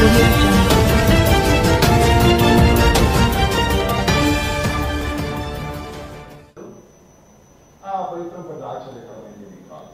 audio jungle. ఆ ఫలితం పెద్ద ఆశ్చర్యకరమైనది కాదు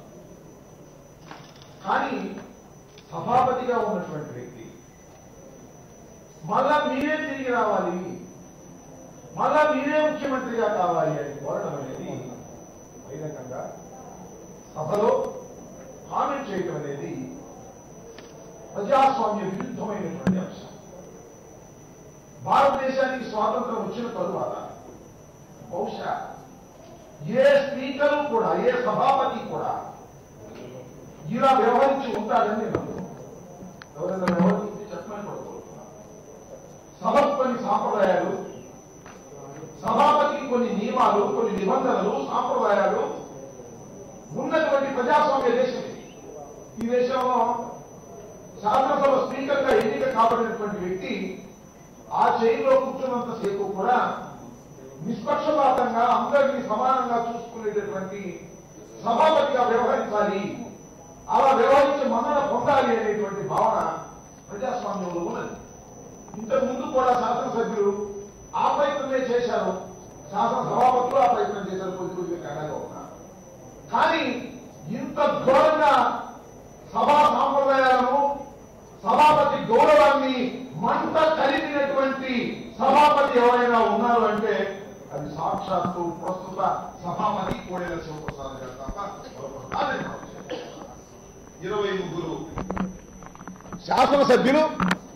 కానీ సభాపతిగా ఉన్నటువంటి వ్యక్తి మళ్ళా మీరే తిరిగి రావాలి మళ్ళా మీరే ముఖ్యమంత్రిగా కావాలి అని కోరడం అనేది బహిరంగంగా సభలో కామెంట్ చేయడం అనేది ప్రజాస్వామ్య విరుద్ధమైనటువంటి అంశం భారతదేశానికి స్వాతంత్రం వచ్చిన తరువాత బహుశా ఏ స్పీకరు కూడా ఏ సభాపతి కూడా ఇలా వ్యవహరించి ఉంటాడని నేను అనుకుంటున్నాను ఎవరైనా వ్యవహరించి చెప్పమని పడుకోరుతున్నాను సభకు కొన్ని సాంప్రదాయాలు సభాపతికి కొన్ని నియమాలు కొన్ని నిబంధనలు సాంప్రదాయాలు ఉన్నటువంటి ప్రజాస్వామ్య దేశం ఇది. ఈ దేశంలో శాసనసభ స్పీకర్ గా ఎన్నిక కాబడినటువంటి వ్యక్తి ఆ చైర్లో కూర్చున్నంతసేపు కూడా నిష్పక్షపాతంగా అందరినీ సమానంగా చూసుకునేటటువంటి సభాపతిగా వ్యవహరించాలి అలా వ్యవహరించి మన్నన పొందాలి అనేటువంటి భావన ప్రజాస్వామ్యంలో ఉన్నది ఇంతకు ముందు కూడా శాసనసభ్యులు ఆ ప్రయత్నమే చేశారు శాసన సభాపతులు ఆ ప్రయత్నం చేశారు కొద్ది కొద్దిగా తేడాగా ఉన్నారు కానీ ఇంత ఘోరంగా సభా సాంప్రదాయాలను సభాపతి గౌరవాన్ని మంట కలిపినటువంటి సభాపతి ఎవరైనా ఉన్నారు అంటే అది సాక్షాత్తు ప్రస్తుత సభాపతి కోడెల శివప్రసాద్ గారు తప్ప మరొకరు కాదని మనం చెప్పాలి. ఇరవై ముగ్గురు శాసనసభ్యులు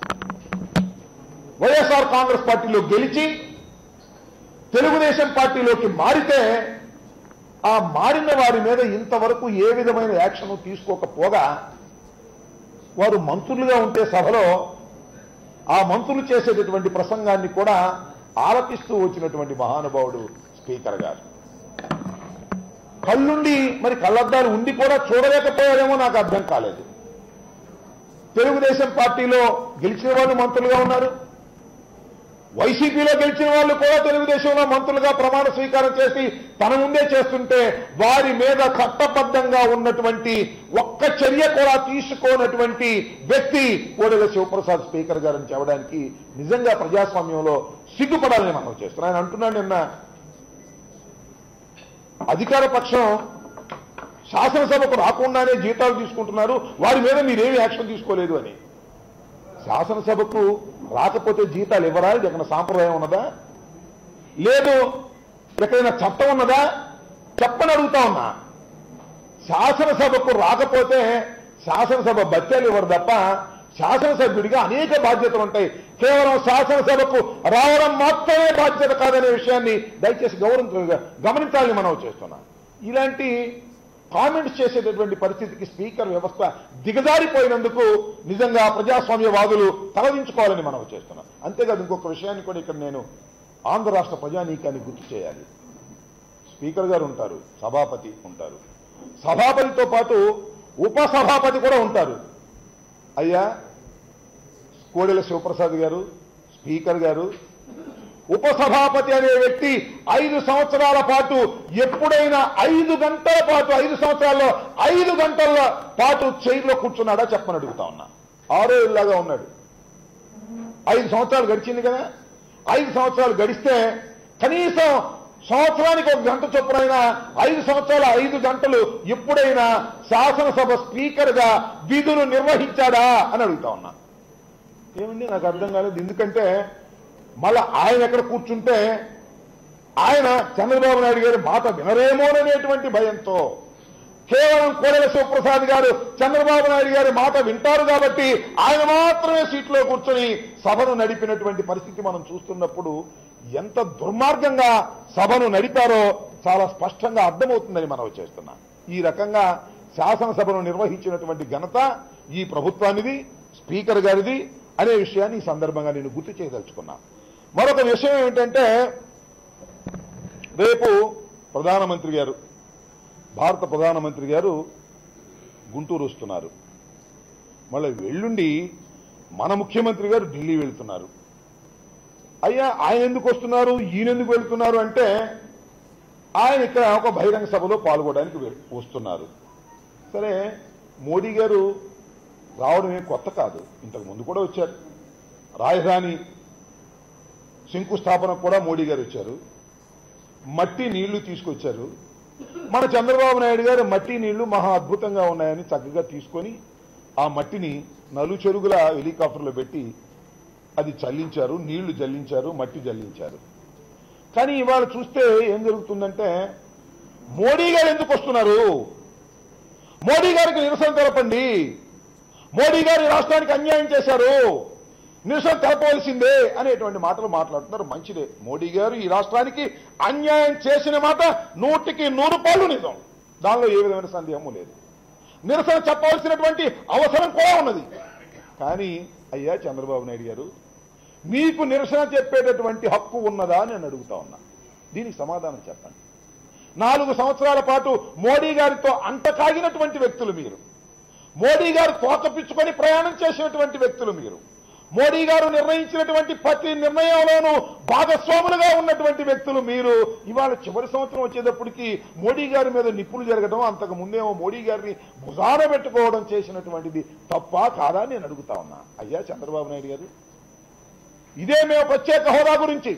వైఎస్ఆర్ కాంగ్రెస్ పార్టీలో గెలిచి తెలుగుదేశం పార్టీలోకి మారితే ఆ మారిన వారి మీద ఇంతవరకు ఏ విధమైన యాక్షన్ తీసుకోకపోగా వారు మంత్రులుగా ఉంటే సభలో ఆ మంత్రులు చేసేటటువంటి ప్రసంగాన్ని కూడా ఆలపిస్తూ వచ్చినటువంటి మహానుభావుడు స్పీకర్ గారు కళ్ళుండి మరి కళ్ళద్దాలు ఉండి కూడా చూడలేకపోయారేమో నాకు అర్థం కాలేదు తెలుగుదేశం పార్టీలో గెలిచిన వాళ్ళు మంత్రులుగా ఉన్నారు వైసీపీలో గెలిచిన వాళ్ళు కూడా తెలుగుదేశంలో మంత్రులుగా ప్రమాణ స్వీకారం చేసి తన ముందే చేస్తుంటే వారి మీద చట్టబద్ధంగా ఉన్నటువంటి ఒక్క చర్య కూడా తీసుకోనటువంటి వ్యక్తి కోడెల శివప్రసాద్ స్పీకర్ గారని చెప్పడానికి నిజంగా ప్రజాస్వామ్యంలో సిగ్గుపడాలని మనం చేస్తున్నాం ఆయన అంటున్నాడు నిన్న అధికార పక్షం శాసనసభకు రాకుండానే జీతాలు తీసుకుంటున్నారు వారి మీద మీరేమి యాక్షన్ తీసుకోలేదు అని శాసనసభకు రాకపోతే జీతాలు ఇవ్వరా ఇది ఎక్కడ సాంప్రదాయం ఉన్నదా లేదు ఎక్కడైనా చట్టం ఉన్నదా చెప్పని అడుగుతా ఉన్నా శాసనసభకు రాకపోతే శాసనసభ బత్యాలు ఇవ్వరు తప్ప శాసనసభ్యుడిగా అనేక బాధ్యతలు ఉంటాయి కేవలం శాసనసభకు రావడం మాత్రమే బాధ్యత కాదనే విషయాన్ని దయచేసి గౌరవ గమనించాలని మనం చేస్తున్నాం ఇలాంటి కామెంట్స్ చేసేటటువంటి పరిస్థితికి స్పీకర్ వ్యవస్థ దిగజారిపోయినందుకు నిజంగా ప్రజాస్వామ్యవాదులు తలదించుకోవాలని మనం చేస్తున్నాం అంతేకాదు ఇంకొక విషయాన్ని కూడా ఇక్కడ నేను ఆంధ్ర రాష్ట్ర ప్రజానీకాన్ని గుర్తు చేయాలి స్పీకర్ గారు ఉంటారు సభాపతి ఉంటారు సభాపతితో పాటు ఉపసభాపతి కూడా ఉంటారు అయ్యా కోడెల శివప్రసాద్ గారు స్పీకర్ గారు ఉపసభాపతి అనే వ్యక్తి ఐదు సంవత్సరాల పాటు ఎప్పుడైనా ఐదు గంటల పాటు ఐదు సంవత్సరాల్లో ఐదు గంటల పాటు చైర్లో కూర్చున్నాడా చెప్పని అడుగుతా ఉన్నా ఆరో ఇల్లాగా ఉన్నాడు ఐదు సంవత్సరాలు గడిచింది కదా ఐదు సంవత్సరాలు గడిస్తే కనీసం సంవత్సరానికి ఒక గంట చొప్పునైనా ఐదు సంవత్సరాల ఐదు గంటలు ఎప్పుడైనా శాసనసభ స్పీకర్ గా విధులు నిర్వహించాడా అని అడుగుతా ఉన్నా ఏమండి నాకు అర్థం కాలేదు ఎందుకంటే మళ్ళా ఆయన ఎక్కడ కూర్చుంటే ఆయన చంద్రబాబు నాయుడు గారి మాట వినరేమోననేటువంటి భయంతో కేవలం కోడెల శివప్రసాద్ గారు చంద్రబాబు నాయుడు గారి మాట వింటారు కాబట్టి ఆయన మాత్రమే సీట్లో కూర్చొని సభను నడిపినటువంటి పరిస్థితి మనం చూస్తున్నప్పుడు ఎంత దుర్మార్గంగా సభను నడిపారో చాలా స్పష్టంగా అర్థమవుతుందని మనం చేస్తున్నాం ఈ రకంగా శాసనసభను నిర్వహించినటువంటి ఘనత ఈ ప్రభుత్వానిది స్పీకర్ గారిది అనే విషయాన్ని ఈ సందర్భంగా నేను గుర్తు చేయదలుచుకున్నా మరొక విషయం ఏమిటంటే రేపు ప్రధానమంత్రి గారు భారత ప్రధానమంత్రి గారు గుంటూరు వస్తున్నారు మళ్ళీ వెల్లుండి మన ముఖ్యమంత్రి గారు ఢిల్లీ వెళ్తున్నారు అయ్యా ఆయన ఎందుకు వస్తున్నారు ఈయన ఎందుకు వెళ్తున్నారు అంటే ఆయన ఇక్కడ ఒక బహిరంగ సభలో పాల్గొనడానికి వె- వస్తున్నారు సరే మోడీ గారు రావడం ఏం కొత్త కాదు ఇంతకు ముందు కూడా వచ్చారు రాజధాని శంకుస్థాపనకు కూడా మోడీ గారు వచ్చారు మట్టి నీళ్లు తీసుకొచ్చారు మన చంద్రబాబు నాయుడు గారు మట్టి నీళ్లు మహా అద్భుతంగా ఉన్నాయని చక్కగా తీసుకొని ఆ మట్టిని నలు చెరుగుల హెలికాప్టర్లో పెట్టి అది చల్లించారు నీళ్లు జల్లించారు మట్టి జల్లించారు కానీ ఇవాళ చూస్తే ఏం జరుగుతుందంటే మోడీ గారు ఎందుకు వస్తున్నారు మోడీ గారికి నిరసన తెలపండి మోడీ గారు ఈ రాష్ట్రానికి అన్యాయం చేశారు నిరసన తెలపవలసిందే అనేటువంటి మాటలు మాట్లాడుతున్నారు మంచిదే మోడీ గారు ఈ రాష్ట్రానికి అన్యాయం చేసిన మాట నూటికి నూరు పాళ్ళు నిజం దానిలో ఏ విధమైన సందేహము లేదు నిరసన చెప్పవలసినటువంటి అవసరం కూడా ఉన్నది కానీ అయ్యా చంద్రబాబు నాయుడు గారు మీకు నిరసన చెప్పేటటువంటి హక్కు ఉన్నదా అని నేను అడుగుతా ఉన్నా దీనికి సమాధానం చెప్పండి నాలుగు సంవత్సరాల పాటు మోడీ గారితో అంట కాగినటువంటి వ్యక్తులు మీరు మోడీ గారు తోకపిచ్చుకొని ప్రయాణం చేసినటువంటి వ్యక్తులు మీరు మోడీ గారు నిర్ణయించినటువంటి ప్రతి నిర్ణయంలోనూ భాగస్వాములుగా ఉన్నటువంటి వ్యక్తులు మీరు ఇవాళ చివరి సంవత్సరం వచ్చేటప్పటికి మోడీ గారి మీద నిప్పులు జరగడం అంతకు ముందేమో మోడీ గారిని భుజాన పెట్టుకోవడం చేసినటువంటిది తప్ప కాదా అని నేను అడుగుతా ఉన్నా అయ్యా చంద్రబాబు నాయుడు గారు ఇదే మేము ప్రత్యేక హోదా గురించి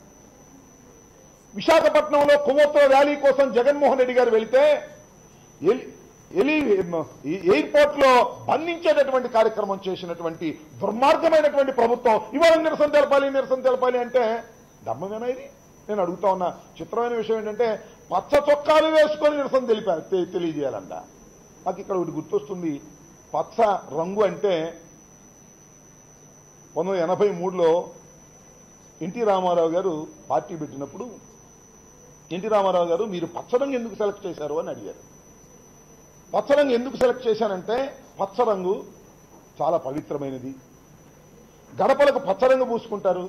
విశాఖపట్నంలో కొవ్వొత్తుల ర్యాలీ కోసం జగన్మోహన్ రెడ్డి గారు వెళితే ఎలి- ఎలి ఈ ఎయిర్పోర్ట్ లో బంధించేటటువంటి కార్యక్రమం చేసినటువంటి దుర్మార్గమైనటువంటి ప్రభుత్వం ఇవాళ నిరసన తెలపాలి నిరసన తెలపాలి అంటే ధర్మమేనా ఇది నేను అడుగుతా ఉన్నా చిత్రమైన విషయం ఏంటంటే పచ్చ చొక్కాలు వేసుకొని నిరసన తెలిపారు తె- తెలియజేయాలంట నాకు ఇక్కడ ఒకటి గుర్తొస్తుంది పచ్చ రంగు అంటే పంతొమ్మిది వందల ఎనభై మూడులో ఎన్టీ రామారావు గారు పార్టీ పెట్టినప్పుడు ఎన్టీ రామారావు గారు మీరు పచ్చరంగు ఎందుకు సెలెక్ట్ చేశారు అని అడిగారు పచ్చరంగు ఎందుకు సెలెక్ట్ చేశానంటే పచ్చరంగు చాలా పవిత్రమైనది గడపలకు పచ్చరంగు పూసుకుంటారు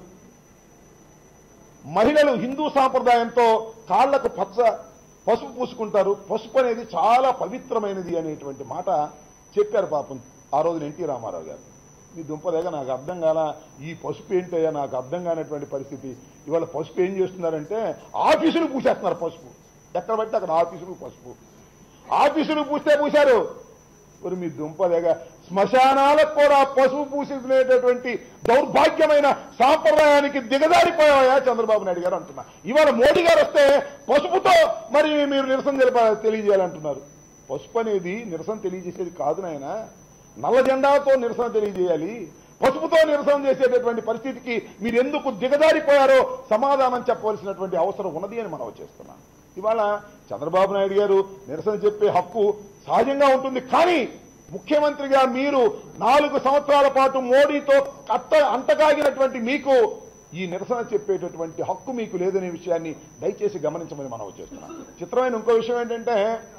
మహిళలు హిందూ సాంప్రదాయంతో కాళ్లకు పచ్చ పసుపు పూసుకుంటారు పసుపు అనేది చాలా పవిత్రమైనది అనేటువంటి మాట చెప్పారు పాపం ఆ రోజున ఎన్టీ రామారావు గారు మీ దుంపదేగా నాకు అర్థం కాల ఈ పసుపు ఏంటయ్యా నాకు అర్థం కానటువంటి పరిస్థితి ఇవాళ పసుపు ఏం చేస్తున్నారంటే ఆఫీసులు పూసేస్తున్నారు పసుపు ఎక్కడ పడితే అక్కడ ఆఫీసులు పసుపు ఆఫీసులు పూస్తే పూశారు మరి మీ దుంపదేగా శ్మశానాలకు కూడా పసుపు పూసుకునేటటువంటి దౌర్భాగ్యమైన సాంప్రదాయానికి దిగజారిపోయాయా చంద్రబాబు నాయుడు గారు అంటున్నా ఇవాళ మోడీ గారు వస్తే పసుపుతో మరి మీరు నిరసన తెలిప తెలియజేయాలంటున్నారు పసుపు అనేది నిరసన తెలియజేసేది కాదు నాయన నల్ల జెండాతో నిరసన తెలియజేయాలి పసుపుతో నిరసన చేసేటటువంటి పరిస్థితికి మీరు ఎందుకు దిగజారిపోయారో సమాధానం చెప్పవలసినటువంటి అవసరం ఉన్నది అని మనం చేస్తున్నాం ఇవాళ చంద్రబాబు నాయుడు గారు నిరసన చెప్పే హక్కు సహజంగా ఉంటుంది కానీ ముఖ్యమంత్రిగా మీరు నాలుగు సంవత్సరాల పాటు మోడీతో కట్ట అంటకాగినటువంటి మీకు ఈ నిరసన చెప్పేటటువంటి హక్కు మీకు లేదనే విషయాన్ని దయచేసి గమనించమని మనం చేస్తున్నాం చిత్రమైన ఇంకో విషయం ఏంటంటే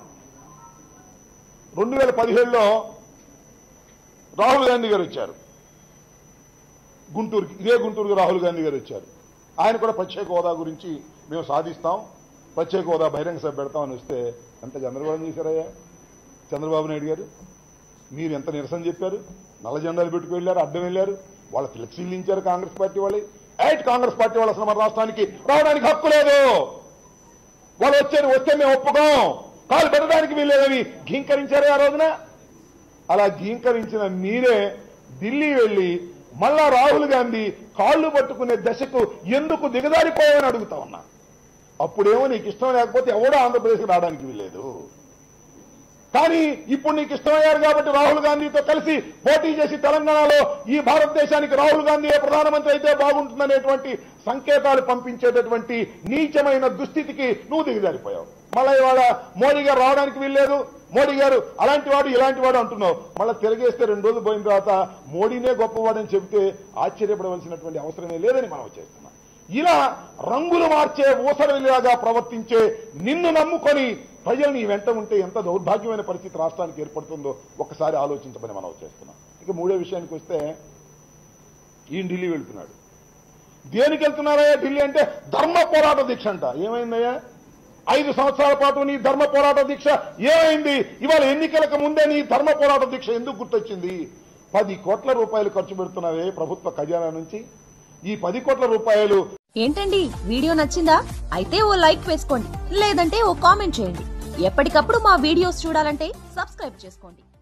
రెండు వేల పదిహేడులో రాహుల్ గాంధీ గారు వచ్చారు గుంటూరుకి ఇదే గుంటూరుకి రాహుల్ గాంధీ గారు వచ్చారు ఆయన కూడా ప్రత్యేక హోదా గురించి మేము సాధిస్తాం ప్రత్యేక హోదా బహిరంగ సభ పెడతామని వస్తే ఎంత గందరగోళం చేశారయ్యా చంద్రబాబు నాయుడు గారు మీరు ఎంత నిరసన చెప్పారు నల్ల జెండాలు పెట్టుకు వెళ్ళారు అడ్డం వెళ్ళారు వాళ్ళ ఫ్లెక్సీలు ఇచ్చారు కాంగ్రెస్ పార్టీ వాళ్ళు ఎయిట్ కాంగ్రెస్ పార్టీ వాళ్ళు అసలు మన రాష్ట్రానికి రావడానికి హక్కు లేదు వాళ్ళు వచ్చారు వస్తే మేము ఒప్పుకోం కాలు పెట్టడానికి వీల్లేదని ఘీంకరించారు ఆ రోజున అలా గీంకరించిన మీరే ఢిల్లీ వెళ్లి మళ్ళా రాహుల్ గాంధీ కాళ్ళు పట్టుకునే దశకు ఎందుకు దిగజారిపోయావని అడుగుతా ఉన్నా అప్పుడేమో నీకు ఇష్టం లేకపోతే ఎవడో ఆంధ్రప్రదేశ్కి రావడానికి వీల్లేదు కానీ ఇప్పుడు నీకు ఇష్టమయ్యారు కాబట్టి రాహుల్ గాంధీతో కలిసి పోటీ చేసి తెలంగాణలో ఈ భారతదేశానికి రాహుల్ గాంధీ ప్రధానమంత్రి అయితే బాగుంటుందనేటువంటి సంకేతాలు పంపించేటటువంటి నీచమైన దుస్థితికి నువ్వు దిగజారిపోయావు మళ్ళీ ఇవాళ మోడీ గారు రావడానికి వీల్లేదు మోడీ గారు అలాంటి వాడు ఇలాంటి వాడు అంటున్నావు మళ్ళీ తిరిగేస్తే రెండు రోజులు పోయిన తర్వాత మోడీనే గొప్పవాడని చెబితే ఆశ్చర్యపడవలసినటువంటి అవసరమే లేదని మనం చేస్తున్నాం ఇలా రంగులు మార్చే ఊసరలాగా ప్రవర్తించే నిన్ను నమ్ముకొని ప్రజలు నీ వెంట ఉంటే ఎంత దౌర్భాగ్యమైన పరిస్థితి రాష్ట్రానికి ఏర్పడుతుందో ఒకసారి ఆలోచించమని మనం చేస్తున్నాం ఇక మూడో విషయానికి వస్తే ఈయన ఢిల్లీ వెళ్తున్నాడు దేనికి వెళ్తున్నారయ్యా ఢిల్లీ అంటే ధర్మ పోరాట దీక్ష అంట ఏమైందయ్యా ఐదు సంవత్సరాల పాటు నీ ధర్మ పోరాట దీక్ష ఏమైంది ఇవాళ ఎన్నికలకు ముందే నీ ధర్మ పోరాట దీక్ష ఎందుకు గుర్తొచ్చింది పది కోట్ల రూపాయలు ఖర్చు పెడుతున్నావే ప్రభుత్వ ఖజానా నుంచి ఈ పది కోట్ల రూపాయలు ఏంటండి వీడియో నచ్చిందా అయితే ఓ లైక్ వేసుకోండి లేదంటే ఓ కామెంట్ చేయండి ఎప్పటికప్పుడు మా వీడియోస్ చూడాలంటే సబ్స్క్రైబ్ చేసుకోండి